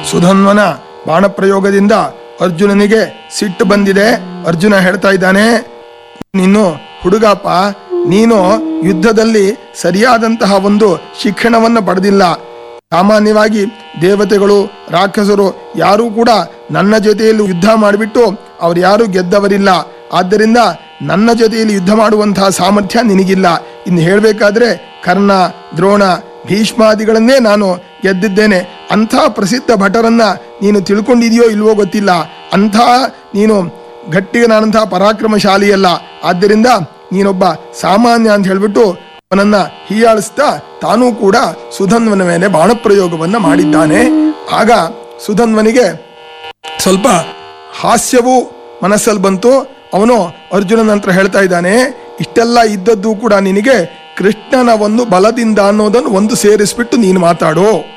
ಸುಧನ್ವನ ಬಾಣಪ್ರಯೋಗದಿಂದ ಅರ್ಜುನನಿಗೆ ಸಿಟ್ಟು ಬಂದಿದೆ ಅರ್ಜುನ ಹೇಳ್ತಾ ಇದ್ದಾನೆ ನೀನು ಹುಡುಗಪ್ಪ ನೀನು ಯುದ್ಧದಲ್ಲಿ ಸರಿಯಾದಂತಹ ಒಂದು ಶಿಕ್ಷಣವನ್ನು ಪಡೆದಿಲ್ಲ ಸಾಮಾನ್ಯವಾಗಿ ದೇವತೆಗಳು ರಾಕ್ಷಸರು ಯಾರೂ ಕೂಡ ನನ್ನ ಜೊತೆಯಲ್ಲಿ ಯುದ್ಧ ಮಾಡಿಬಿಟ್ಟು ಅವ್ರು ಯಾರೂ ಗೆದ್ದವರಿಲ್ಲ ಆದ್ದರಿಂದ ನನ್ನ ಜೊತೆಯಲ್ಲಿ ಯುದ್ಧ ಮಾಡುವಂತಹ ಸಾಮರ್ಥ್ಯ ನಿನಗಿಲ್ಲ ಇನ್ನು ಹೇಳಬೇಕಾದ್ರೆ ಕರ್ಣ ದ್ರೋಣ ಭೀಷ್ಮಾದಿಗಳನ್ನೇ ನಾನು ಗೆದ್ದಿದ್ದೇನೆ ಅಂಥ ಪ್ರಸಿದ್ಧ ಭಟರನ್ನ ನೀನು ತಿಳ್ಕೊಂಡಿದೆಯೋ ಇಲ್ವೋ ಗೊತ್ತಿಲ್ಲ ಅಂಥ ನೀನು ಗಟ್ಟಿಗನಾದಂತಹ ಪರಾಕ್ರಮಶಾಲಿಯಲ್ಲ ಆದ್ದರಿಂದ ನೀನೊಬ್ಬ ಸಾಮಾನ್ಯ ಅಂತ ಹೇಳ್ಬಿಟ್ಟು ಅವನನ್ನ ಹೀಯಾಳಿಸ್ತಾ ತಾನೂ ಕೂಡ ಸುಧನ್ವನ ಮೇಲೆ ಬಾಣಪ್ರಯೋಗವನ್ನ ಮಾಡಿದ್ದಾನೆ ಆಗ ಸುಧನ್ವನಿಗೆ ಸ್ವಲ್ಪ ಹಾಸ್ಯವೂ ಮನಸ್ಸಲ್ಲಿ ಬಂತು ಅವನು ಅರ್ಜುನನ ಹತ್ರ ಹೇಳ್ತಾ ಇದ್ದಾನೆ ಇಷ್ಟೆಲ್ಲ ಇದ್ದದ್ದು ಕೂಡ ನಿನಗೆ ಕೃಷ್ಣನ ಒಂದು ಬಲದಿಂದ ಅನ್ನೋದನ್ನು ಒಂದು ಸೇರಿಸ್ಬಿಟ್ಟು ನೀನು ಮಾತಾಡು